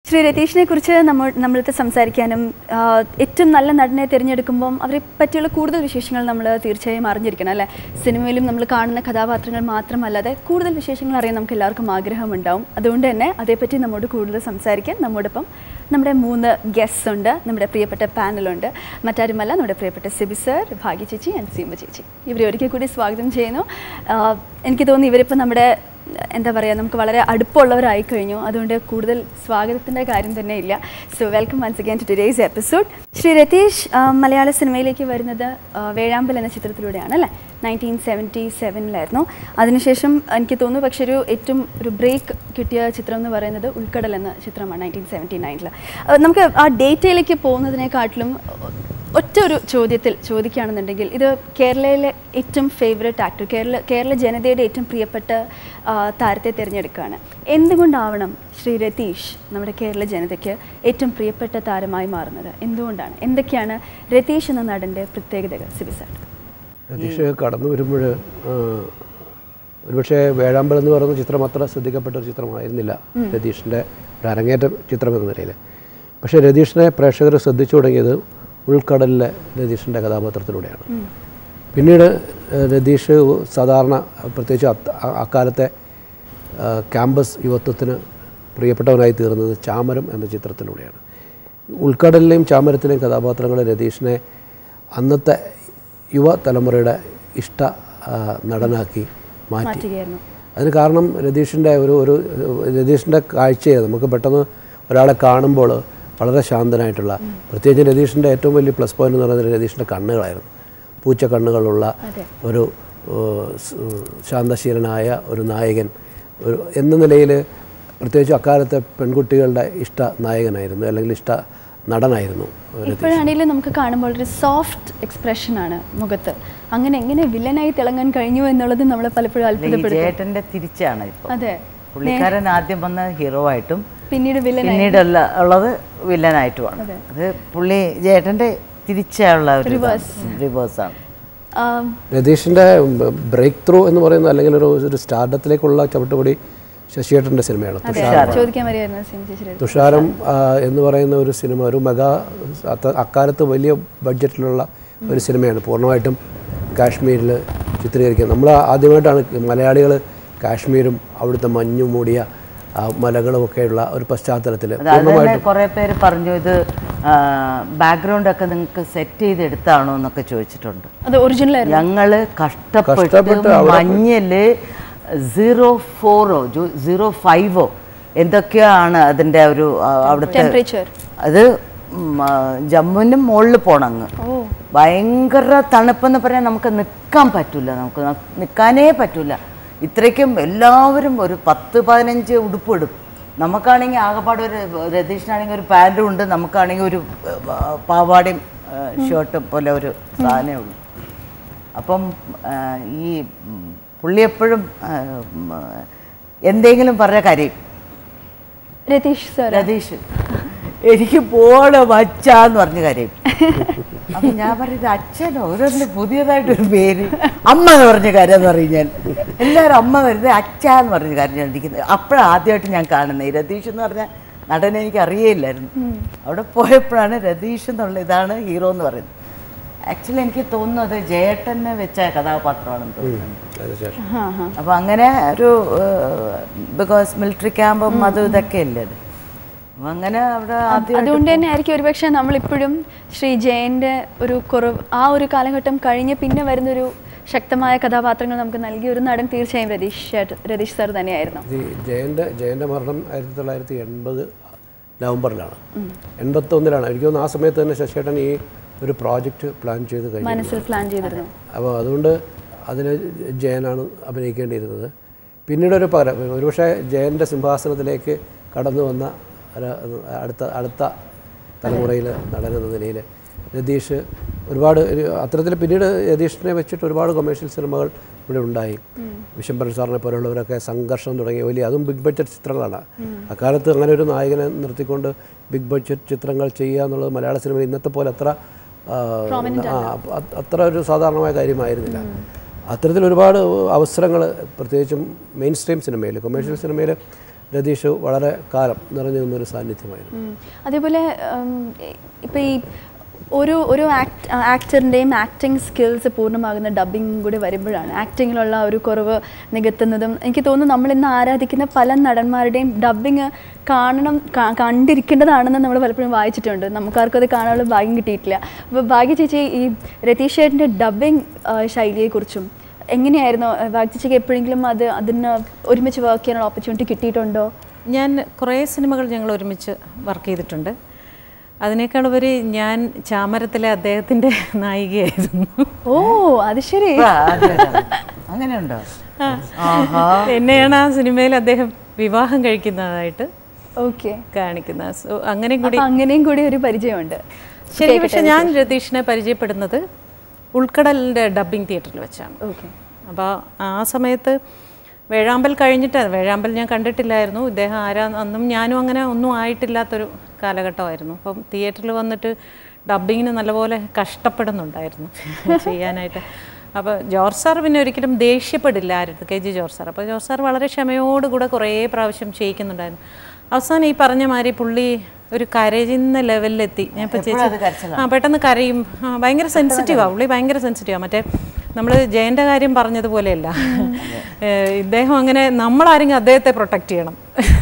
ശ്രീ രതീഷിനെ കുറിച്ച് നമ്മൾ നമ്മളടുത്ത് സംസാരിക്കാനും ആ, ഏറ്റവും നല്ല നടനെ തിരഞ്ഞെടുക്കുമ്പം അവരെ പറ്റിയുള്ള കൂടുതൽ വിശേഷങ്ങൾ നമ്മൾ തീർച്ചയായും അറിഞ്ഞിരിക്കണം അല്ലേ സിനിമയിലും നമ്മൾ കാണുന്ന കഥാപാത്രങ്ങൾ മാത്രമല്ലാതെ കൂടുതൽ വിശേഷങ്ങൾ അറിയാൻ നമുക്ക് എല്ലാവർക്കും ആഗ്രഹമുണ്ടാവും അതുകൊണ്ട് തന്നെ അതേപ്പറ്റി നമ്മോട് കൂടുതൽ സംസാരിക്കാൻ നമ്മോടൊപ്പം നമ്മുടെ മൂന്ന് ഗെസ്റ്റ്സ് ഉണ്ട് നമ്മുടെ പ്രിയപ്പെട്ട പാനലുണ്ട് മറ്റാരുമല്ല നമ്മുടെ പ്രിയപ്പെട്ട സിബി സർ ഭാഗ്യ ചേച്ചി ആൻഡ് സീമ ചേച്ചി ഇവരെ ഒരിക്കൽ കൂടി സ്വാഗതം ചെയ്യുന്നു ആ, എനിക്ക് തോന്നുന്നു ഇവരിപ്പോൾ നമ്മുടെ എന്താ പറയുക നമുക്ക് വളരെ അടുപ്പമുള്ളവരായി കഴിഞ്ഞു അതുകൊണ്ട് കൂടുതൽ സ്വാഗതത്തിൻ്റെ കാര്യം തന്നെ ഇല്ല so welcome once again to today's episode Shri Ratheesh ആ, മലയാള സിനിമയിലേക്ക് വരുന്നത് ആ, വേഴാമ്പൽ എന്ന ചിത്രത്തിലൂടെയാണ് അല്ലേ നയൻറ്റീൻ സെവൻറ്റി സെവനിലായിരുന്നു അതിനുശേഷം എനിക്ക് തോന്നുന്നു പക്ഷേ ഒരു ഏറ്റവും ഒരു ബ്രേക്ക് കിട്ടിയ ചിത്രം എന്ന് പറയുന്നത് ഉൾക്കടൽ എന്ന ചിത്രമാണ് നയൻറ്റീൻ സെവൻറ്റി നയനിൽ നമുക്ക് ആ ഡേറ്റയിലേക്ക് പോകുന്നതിനെക്കാട്ടിലും ഒറ്റ ഒരു ചോദ്യത്തിൽ ചോദിക്കുകയാണെന്നുണ്ടെങ്കിൽ ഇത് കേരളയിലെ ഏറ്റവും ഫേവറേറ്റ് ആക്ടർ കേരള കേരള ജനതയുടെ ഏറ്റവും പ്രിയപ്പെട്ട ആ, താരത്തെ തിരഞ്ഞെടുക്കുകയാണ് എന്തുകൊണ്ടാവണം ശ്രീ രതീഷ് നമ്മുടെ കേരള ജനതയ്ക്ക് ഏറ്റവും പ്രിയപ്പെട്ട താരമായി മാറുന്നത് എന്തുകൊണ്ടാണ് എന്തൊക്കെയാണ് രതീഷ് എന്ന നടൻ്റെ പ്രത്യേകതകൾ സിബി സാർ രതീഷ് കടന്നു വരുമ്പോൾ ഒരുപക്ഷെ വേഴാമ്പൽ എന്ന് പറയുന്ന ചിത്രം അത്ര ശ്രദ്ധിക്കപ്പെട്ട ഒരു ചിത്രമായിരുന്നില്ല രതീഷിൻ്റെ ഒരു അരങ്ങേറ്റ ചിത്രം എന്ന നിലയിൽ പക്ഷേ രതീഷിനെ പ്രേക്ഷകർ ശ്രദ്ധിച്ചു തുടങ്ങിയത് ഉൾക്കടലിലെ രതീഷിൻ്റെ കഥാപാത്രത്തിലൂടെയാണ് പിന്നീട് ഏഹ്, രതീഷ് സാധാരണ പ്രത്യേകിച്ച് അത്ത- അ- അക്കാലത്തെ ആ, ക്യാമ്പസ് യുവത്വത്തിന് പ്രിയപ്പെട്ടവനായി തീർന്നത് ചാമരം എന്ന ചിത്രത്തിലൂടെയാണ് ഉൾക്കടലിലെയും ചാമരത്തിലെയും കഥാപാത്രങ്ങളെ രതീഷിനെ അന്നത്തെ യുവതലമുറയുടെ ഇഷ്ട ആ, നടനാക്കി മാറ്റി മാറ്റുകയായിരുന്നു അതിന് കാരണം രതീഷിൻ്റെ ഒരു ഒരു രതീഷിൻ്റെ കാഴ്ചയെ നമുക്ക് പെട്ടെന്ന് ഒരാളെ കാണുമ്പോൾ വളരെ ശാന്തനായിട്ടുള്ള പ്രത്യേകിച്ച് രതീഷിൻ്റെ ഏറ്റവും വലിയ പ്ലസ് പോയിന്റ് എന്ന് പറയുന്നത് രതീഷിൻ്റെ കണ്ണുകളായിരുന്നു പൂച്ച കണ്ണുകളുള്ള അതെ. ഒരു ഏഹ്, സ്- ശാന്തശീലനായ ഒരു നായകൻ ഒരു എന്ന നിലയിൽ പ്രത്യേകിച്ച് അക്കാലത്തെ പെൺകുട്ടികളുടെ ഇഷ്ട നായകനായിരുന്നു അല്ലെങ്കിൽ ഇഷ്ട നടനായിരുന്നു രതീഷ് ഇപ്പോഴാണെങ്കിലും നമുക്ക് കാണുമ്പോൾ ഒരു സോഫ്റ്റ് എക്സ്പ്രഷനാണ് മുഖത്ത് അങ്ങനെ എങ്ങനെ വില്ലനായി തിളങ്ങാൻ കഴിഞ്ഞു എന്നുള്ളത് നമ്മളെ പലപ്പോഴും ഈ അത്ഭുതപ്പെടുത്തും ജേട്ടന്റെ തിരിച്ചാണ് ഇപ്പൊ അതെ പുള്ളിക്കാരൻ ആദ്യം വന്ന ഹീറോ ആയിട്ടും പിന്നീട് വില്ലനായി പിന്നീട് ഉള്ളത് വില്ലനായിട്ടുമാണ് അതെ. അത് പുള്ളി ജേട്ടന്റെ തിരിച്ചുള്ള ഒരു റിവേഴ്സ് ആണ് ആം, രതീഷിൻ്റെ ബ്രേക്ക് ത്രൂ എന്ന് പറയുന്ന അല്ലെങ്കിൽ ഒരു ഒരു സ്റ്റാർഡത്തിലേക്കുള്ള ചവിട്ടുപടി ശശിയേട്ടൻ്റെ സിനിമയാണ് അതെ ചോദിക്കാൻ വരികയായിരുന്നു സിം ചേച്ചിയുടെ അടുത്ത്. തുഷാരം ആ, എന്ന് പറയുന്ന ഒരു സിനിമ ഒരു മെഗാ അത്ത- അക്കാലത്ത് വലിയ ബഡ്ജറ്റിലുള്ള ഒരു സിനിമയാണ് പൂർണ്ണമായിട്ടും കാശ്മീരിൽ ചിത്രീകരിക്കുന്നത് നമ്മൾ ആദ്യമായിട്ടാണ് മലയാളികൾ കാശ്മീരും അവിടുത്തെ മഞ്ഞു മൂടിയ ആ, മലകളും ഒക്കെയുള്ള ഒരു പശ്ചാത്തലത്തിൽ അത് അത് തന്നെ കുറെ പേര് പറഞ്ഞു ഇത് ബാക്ക്ഗ്രൗണ്ട് ഒക്കെ നിങ്ങൾക്ക് സെറ്റ് ചെയ്ത് എടുത്താണോ എന്നൊക്കെ ചോദിച്ചിട്ടുണ്ട് അത് ഒറിജിനൽ ആയിരുന്നു ഞങ്ങള് കഷ്ടപ്പെട്ട് കഷ്ടപ്പെട്ട് മഞ്ഞില് സീറോ ഫോറോ സീറോ ഫൈവോ എന്തൊക്കെയാണ് അതിന്റെ ഒരു ആ, അവിടുത്തെ ടെമ്പറേച്ചർ അത് ഉം, ആ, ജമ്മുവിനും മുകളിൽ പോണം അങ്ങ് ഓ ഭയങ്കര തണുപ്പെന്ന് പറയാൻ നമുക്ക് നിൽക്കാൻ പറ്റില്ല നമുക്ക് നിൽക്കാനേ പറ്റില്ല ഇത്രയ്ക്കും എല്ലാവരും ഒരു പത്ത് പതിനഞ്ച് ഉടുപ്പ് ഇടും നമുക്കാണെങ്കിൽ ആകെപ്പാട് ഒരു രതീഷിനാണെങ്കിൽ ഒരു പാൻറ്റും ഉണ്ട് നമുക്കാണെങ്കിൽ ഒരു ആ, പാവാടയും ഷർട്ടും പോലെ ഒരു സാധനമേ ഉള്ളൂ അപ്പം ആ, ഈ ഉം, പുള്ളി എപ്പോഴും ആ, ഉം, ആ, എന്തെങ്കിലും പറഞ്ഞ കരയും രതീഷ് സാർ രതീഷ് എനിക്ക് പോണം അച്ഛാന്ന് പറഞ്ഞ് കരയും അപ്പൊ ഞാൻ പറയുന്നത് അച്ഛനോ ഓരോന്ന് പുതിയതായിട്ടൊരു പേര് അമ്മ എന്ന് പറഞ്ഞ കാര്യം എന്ന് പറയും ഞാൻ എല്ലാവരും അമ്മ വരുന്നത് അച്ഛ എന്ന് പറഞ്ഞ കാര്യം ഞാൻ ഇരിക്കുന്നത് അപ്പോഴാണ് ആദ്യമായിട്ട് ഞാൻ കാണുന്നത് ഈ രതീഷ് എന്ന് പറഞ്ഞ നടനെ എനിക്ക് അറിയേയില്ലായിരുന്നു അവിടെ പോയപ്പോഴാണ് രതീഷ് എന്നുള്ള ഇതാണ് ഹീറോ എന്ന് പറയുന്നത് ആക്ച്വലി എനിക്ക് തോന്നുന്നു അത് ജയേട്ടനെ വെച്ച കഥാപാത്രമാണെന്ന് തോന്നുന്നു അതിനുശേഷം ഹാ ഹാ അപ്പോൾ അങ്ങനെ ഒരു ബിക്കോസ് മിലിറ്ററി ക്യാമ്പും അതും ഇതൊക്കെ അല്ലേ അത് അപ്പൊ അങ്ങനെ അവിടെ ആദ്യം അതുകൊണ്ട് തന്നെ ആയിരിക്കും ഒരുപക്ഷെ നമ്മളിപ്പോഴും ശ്രീ ജയന്റെ ഒരു കുറവ് ആ ഒരു കാലഘട്ടം കഴിഞ്ഞ് പിന്നെ വരുന്നൊരു ശക്തമായ കഥാപാത്രങ്ങൾ നമുക്ക് നൽകിയ ഒരു നടൻ തീർച്ചയായും രതീഷ് ചേട്ട- രതീഷ് സാർ തന്നെയായിരുന്നു ഈ ജയൻ്റെ ജയൻ്റെ മരണം ആയിരത്തി തൊള്ളായിരത്തി എൺപത് നവംബറിലാണ് എൺപത്തൊന്നിലാണ് എനിക്ക് തോന്നുന്നു ആ സമയത്ത് തന്നെ ശശിയേട്ടൻ ഈ ഒരു പ്രോജക്റ്റ് പ്ലാൻ ചെയ്ത് കഴിഞ്ഞു മനസ്സിൽ പ്ലാൻ ചെയ്തിരുന്നു അപ്പോൾ അതുകൊണ്ട് അതിൽ ജയനാണ് അഭിനയിക്കേണ്ടിയിരുന്നത് പിന്നീട് ഒരു പകരം ഒരുപക്ഷെ ജയൻ്റെ സിംഹാസനത്തിലേക്ക് കടന്നു വന്ന ഒരു അടുത്ത അടുത്ത തലമുറയിൽ നടൻ എന്ന നിലയിൽ രതീഷ് ഒരുപാട് ഒരു അത്തരത്തിൽ പിന്നീട് രതീഷിനെ വെച്ചിട്ട് ഒരുപാട് കൊമേഴ്ഷ്യൽ സിനിമകൾ ഇവിടെ ഉണ്ടായി വിശംബരൻ സാറിനെ പോലുള്ളവരൊക്കെ സംഘർഷം തുടങ്ങിയ വലിയ അതും ബിഗ് ബഡ്ജറ്റ് ചിത്രങ്ങളാണ് അക്കാലത്ത് അങ്ങനെ ഒരു നായകനെ നിർത്തിക്കൊണ്ട് ബിഗ് ബഡ്ജറ്റ് ചിത്രങ്ങൾ ചെയ്യുക എന്നുള്ളത് മലയാള സിനിമയിൽ ഇന്നത്തെ പോലെ അത്ര ആ, ആ, അ- അത്ര ഒരു സാധാരണമായ കാര്യമായിരുന്നില്ല അത്തരത്തിൽ ഒരുപാട് അവസരങ്ങൾ പ്രത്യേകിച്ചും മെയിൻ സ്ട്രീം സിനിമയിൽ കൊമേഴ്ഷ്യൽ സിനിമയിൽ രതീഷ് വളരെ കാലം നിറഞ്ഞു നിന്നൊരു സാന്നിധ്യമായിരുന്നു ഉം. അതേപോലെ ഉം, ഇപ്പൊ ഈ ഒരു ഒരു ആക്ട് ആക്ടറിൻ്റെയും ആക്ടിങ് സ്കിൽസ് പൂർണ്ണമാകുന്ന ഡബിങ് കൂടി വരുമ്പോഴാണ് ആക്ടിങ്ങിലുള്ള ഒരു കുറവ് നികത്തുന്നതും എനിക്ക് തോന്നുന്നു നമ്മൾ ഇന്ന് ആരാധിക്കുന്ന പല നടന്മാരുടെയും ഡബിങ് കാണണം കാ- കണ്ടിരിക്കേണ്ടതാണെന്ന് നമ്മൾ പലപ്പോഴും വായിച്ചിട്ടുണ്ട് നമുക്കാർക്കും അത് കാണാനുള്ള ഭാഗ്യം കിട്ടിയിട്ടില്ല അപ്പോൾ ഭാഗ്യ ചേച്ചി ഈ രതീഷ് ചേട്ടൻ്റെ ഡബിങ് ശൈലിയെക്കുറിച്ചും എങ്ങനെയായിരുന്നു ഭാഗ്യ ചേച്ചിക്ക് എപ്പോഴെങ്കിലും അത് അതിന് ഒരുമിച്ച് വർക്ക് ചെയ്യാനുള്ള ഓപ്പർച്യൂണിറ്റി കിട്ടിയിട്ടുണ്ടോ ഞാൻ കുറേ സിനിമകൾ ഞങ്ങൾ ഒരുമിച്ച് വർക്ക് ചെയ്തിട്ടുണ്ട് അതിനേക്കാൾ ഉപരി ഞാൻ ചാമരത്തിലെ അദ്ദേഹത്തിൻ്റെ നായികയായിരുന്നു ഓ അത് ശരി ആ, അതെ, അതെ. അങ്ങനെയുണ്ടോ ആഹാ എന്നെയാണ് ആ സിനിമയിൽ അദ്ദേഹം വിവാഹം കഴിക്കുന്നതായിട്ട് ഓക്കെ കാണിക്കുന്നത് സോ അങ്ങനെയും കൂടി അപ്പൊ അങ്ങനെയും കൂടി ഒരു പരിചയമുണ്ട് ശരിക്കും പക്ഷെ ഞാൻ രതീഷിനെ പരിചയപ്പെടുന്നത് ഉൾക്കടലിൻ്റെ ഡബ്ബിംഗ് തിയേറ്ററിൽ വെച്ചാണ് ഓക്കെ അപ്പോൾ ആ സമയത്ത് വേഴാമ്പൽ കഴിഞ്ഞിട്ട് വേഴാമ്പൽ ഞാൻ കണ്ടിട്ടില്ലായിരുന്നു ഇദ്ദേഹം ആരാ അന്നും ഞാനും അങ്ങനെ ഒന്നും ആയിട്ടില്ലാത്തൊരു കാലഘട്ടമായിരുന്നു അപ്പം തിയേറ്ററിൽ വന്നിട്ട് ഡബ്ബിങ്ങിന് നല്ലപോലെ കഷ്ടപ്പെടുന്നുണ്ടായിരുന്നു ചെയ്യാനായിട്ട് അപ്പോൾ ജോർജ് സാർ പിന്നെ ഒരിക്കലും ദേഷ്യപ്പെടില്ല ആരുടെ കെ ജി ജോർജ് സാർ അപ്പോൾ ജോർജ് സാർ വളരെ ക്ഷമയോടുകൂടെ കുറേ പ്രാവശ്യം ചെയ്യിക്കുന്നുണ്ടായിരുന്നു അവസാനം ഈ പറഞ്ഞ മാതിരി പുള്ളി ഒരു കരയുന്ന ലെവലിലെത്തി ഞാൻ ഇപ്പോൾ എപ്പോഴും അത് ചേച്ചി കരച്ചിലാ. ആ പെട്ടെന്ന് കരയും ആ, ഭയങ്കര സെൻസിറ്റീവാണ് പുള്ളി ഭയങ്കര സെൻസിറ്റീവാണ് മറ്റേ നമ്മൾ ജയൻ്റെ കാര്യം പറഞ്ഞതുപോലെയല്ല ഏ, ഇദ്ദേഹം അങ്ങനെ നമ്മളാരെങ്കിലും അദ്ദേഹത്തെ പ്രൊട്ടക്റ്റ് ചെയ്യണം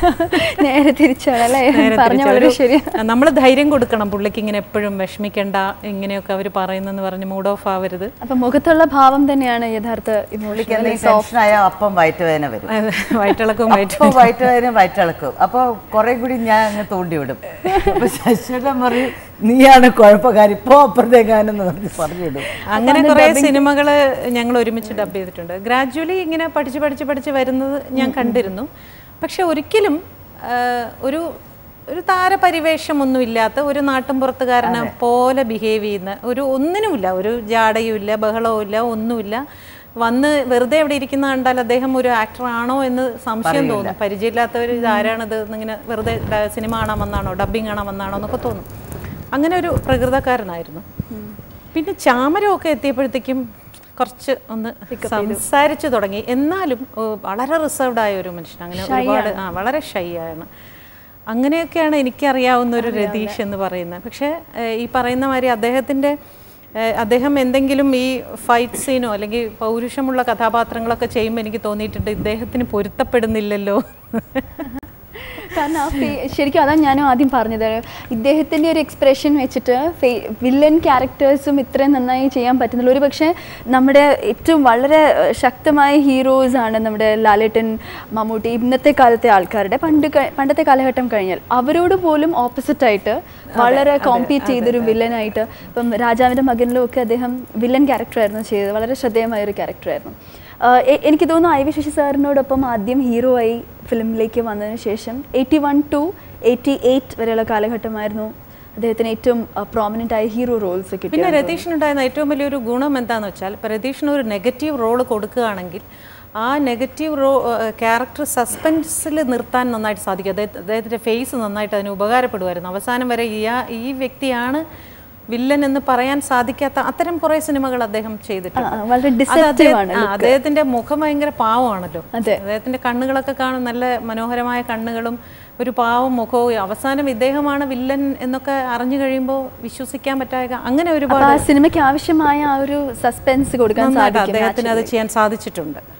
നേരെ തിരിച്ചാണ് അല്ലേ നേരെ പറഞ്ഞ തിരിച്ച് വളരെ ഒരു- ശരി നമ്മൾ ധൈര്യം കൊടുക്കണം പുള്ളിക്ക് ഇങ്ങനെ എപ്പോഴും വിഷമിക്കണ്ട ഇങ്ങനെയൊക്കെ അവർ പറയുന്നെന്ന് പറഞ്ഞ് മൂഡ് ഓഫ് ആവരുത് അപ്പൊ മുഖത്തുള്ള ഭാവം തന്നെയാണ് യഥാർത്ഥ പുള്ളിക്ക് emotional എന്തെങ്കിലും ടെൻഷനായ അപ്പം വയറ്റുവേദന വരും അത് വയറ്റിളക്കവും വയറ്റ് അപ്പോൾ വയറ്റുവേദന വയറ്റിളക്കും അപ്പോൾ കുറെ കൂടി ഞാൻ അങ്ങ് തോണ്ടി വിടും അപ്പൊ ശശിധരൻ പറയും നീയാണ് കുഴപ്പക്കാരി ഇപ്പോ അപ്പുറത്തേക്കാനെന്ന് പറഞ്ഞ് പറഞ്ഞിടും അങ്ങനെ കുറേ സിനിമകൾ ഞങ്ങൾ ഒരുമിച്ച് ഡബ് ചെയ്തിട്ടുണ്ട് ഗ്രാജുവലി ഇങ്ങനെ പഠിച്ച് പഠിച്ച് പഠിച്ച് വരുന്നത് ഞാൻ കണ്ടിരുന്നു പക്ഷെ ഒരിക്കലും ആ, ഒരു ഒരു താരപരിവേഷമൊന്നും ഇല്ലാത്ത ഒരു നാട്ടിൻപുറത്തുകാരനെ പോലെ ബിഹേവ് ചെയ്യുന്ന ഒരു ഒന്നിനുമില്ല ഒരു ജാടയും ഇല്ല ബഹളവും ഇല്ല ഒന്നുമില്ല വന്ന് വെറുതെ അവിടെ ഇരിക്കുന്ന കണ്ടാൽ അദ്ദേഹം ഒരു ആക്ടർ ആണോ എന്ന് സംശയം തോന്നും പരിചയമില്ലാത്തവർ ഇതാരാണിത് എന്നിങ്ങനെ വെറുതെ ഡ- സിനിമ കാണാൻ വന്നാണോ ഡബ്ബിങ് കാണാൻ വന്നാണോ എന്നൊക്കെ തോന്നും അങ്ങനെ ഒരു പ്രകൃതക്കാരനായിരുന്നു പിന്നെ ചാമരമൊക്കെ എത്തിയപ്പോഴത്തേക്കും കുറച്ച് ഒന്ന് സംസാരിച്ചു തുടങ്ങി എന്നാലും ഓ, വളരെ റിസർവ്ഡ് ആയ ഒരു മനുഷ്യൻ അങ്ങനെ ഒരുപാട് ആ വളരെ ഷൈ ആണ് അങ്ങനെയൊക്കെയാണ് എനിക്കറിയാവുന്ന ഒരു രതീഷ് എന്ന് പറയുന്നത് പക്ഷേ ഏഹ്, ഈ പറയുന്ന മാതിരി അദ്ദേഹത്തിൻ്റെ ഏഹ്, അദ്ദേഹം എന്തെങ്കിലും ഈ ഫൈറ്റ് സീനോ അല്ലെങ്കിൽ പൗരുഷമുള്ള കഥാപാത്രങ്ങളൊക്കെ ചെയ്യുമ്പോൾ എനിക്ക് തോന്നിയിട്ടുണ്ട് ഇദ്ദേഹത്തിന് പൊരുത്തപ്പെടുന്നില്ലല്ലോ കാരണം ആ ഫേ- ശരിക്കും അതാണ് ഞാനും ആദ്യം പറഞ്ഞത് ഇദ്ദേഹത്തിൻ്റെ ഒരു എക്സ്പ്രഷൻ വെച്ചിട്ട് വില്ലൻ ക്യാരക്ടേഴ്സും ഇത്രയും നന്നായി ചെയ്യാൻ പറ്റുന്നില്ല ഒരു പക്ഷേ നമ്മുടെ ഏറ്റവും വളരെ ഏഹ്, ശക്തമായ ഹീറോസ് ആണ് നമ്മുടെ ലാലേട്ടൻ മമ്മൂട്ടി ഇന്നത്തെ കാലത്തെ ആൾക്കാരുടെ പണ്ട് ക- പണ്ടത്തെ കാലഘട്ടം കഴിഞ്ഞാൽ അവരോട് പോലും ഓപ്പോസിറ്റ് ആയിട്ട് വളരെ കോമ്പീറ്റ് ചെയ്തൊരു വില്ലനായിട്ട് ഇപ്പം രാജാവിൻ്റെ മകനിലും ഒക്കെ അദ്ദേഹം വില്ലൻ ക്യാരക്ടറായിരുന്നു ചെയ്തത് വളരെ ശ്രദ്ധേയമായ ഒരു ക്യാരക്ടറായിരുന്നു ആഹ് എ- എനിക്ക് തോന്നുന്നു ഐ വി ശശി സാറിനോടൊപ്പം ആദ്യം ഹീറോ ആയി ഫിലിമിലേക്ക് വന്നതിന് ശേഷം eighty one to eighty eight വരെയുള്ള കാലഘട്ടമായിരുന്നു അദ്ദേഹത്തിന് ഏറ്റവും പ്രോമിനൻ്റ് ആയ ഹീറോ റോൾസ് പിന്നെ കിട്ടിയത് രതീഷിനുണ്ടായിരുന്ന ഏറ്റവും വലിയൊരു ഗുണം എന്താണെന്ന് വെച്ചാൽ ഇപ്പോൾ രതീഷിന് ഒരു നെഗറ്റീവ് റോൾ കൊടുക്കുകയാണെങ്കിൽ ആ നെഗറ്റീവ് റോ ക്യാരക്ടർ സസ്പെൻസിൽ നിർത്താൻ നന്നായിട്ട് സാധിക്കും അദ്ദേഹം അദ്ദേഹത്തിൻ്റെ ഫേസ് നന്നായിട്ട് അതിന് ഉപകാരപ്പെടുമായിരുന്നു അവസാനം വരെ ഈ ആ- ഈ വ്യക്തിയാണ് വില്ലൻ എന്ന് പറയാൻ സാധിക്കാത്ത അത്തരം കുറേ സിനിമകൾ അദ്ദേഹം ചെയ്തിട്ടുണ്ട് ആ, വളരെ അത് deceptive അദ്ദേഹം- ആണ് ആ, അദ്ദേഹത്തിന്റെ മുഖം ഭയങ്കര പാവമാണല്ലോ അതെ. അദ്ദേഹത്തിന്റെ കണ്ണുകളൊക്കെ കാണും നല്ല മനോഹരമായ കണ്ണുകളും ഒരു പാവം മുഖവും അവസാനം ഇദ്ദേഹമാണ് വില്ലൻ എന്നൊക്കെ അറിഞ്ഞു കഴിയുമ്പോൾ വിശ്വസിക്കാൻ പറ്റായ അങ്ങനെ അപ്പൊ ഒരുപാട് ആ സിനിമയ്ക്ക് ആവശ്യമായ ആ ഒരു സസ്പെൻസ് കൊടുക്കാൻ നന്നായിട്ട് സാധിക്കും അദ്ദേഹത്തിന് അത് ചെയ്യാൻ സാധിച്ചിട്ടുണ്ട്